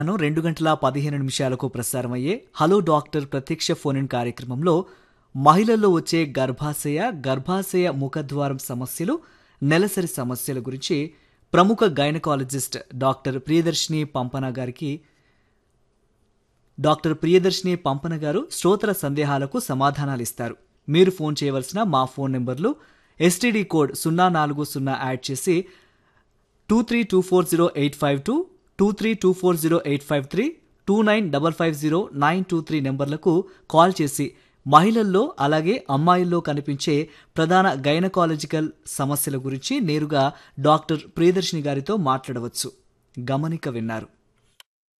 ను రెండు గంటల పదిహేను నిమిషాలకు ప్రసారమయ్యే హలో డాక్టర్ ప్రత్యక్ష ఫోన్ ఇన్ కార్యక్రమంలో మహిళల్లో వచ్చే గర్భాశయ గర్భాశయ ముఖద్వారం సమస్యలు నెలసరి సమస్యల గురించి ప్రముఖ గైనకాలజిస్ట్ డాక్టర్ ప్రియదర్శిని పంపన గారికి డాక్టర్ ప్రియదర్శిని పంపన గారు శ్రోతల సందేహాలకు సమాధానాలు ఇస్తారు మీరు ఫోన్ చేయవలసిన మా ఫోన్ నెంబర్లు ఎస్టీడీ కోడ్ సున్నా నాలుగు సున్నా యాడ్ చేసి two three two four zero eight five two two three two four zero eight five three two nine double five zero nine two three నెంబర్లకు కాల్ చేసి మహిళల్లో అలాగే అమ్మాయిల్లో కనిపించే ప్రధాన గైనకాలజికల్ సమస్యల గురించి నేరుగా డాక్టర్ ప్రియదర్శిని గారితో మాట్లాడవచ్చు గమనిక విన్నారు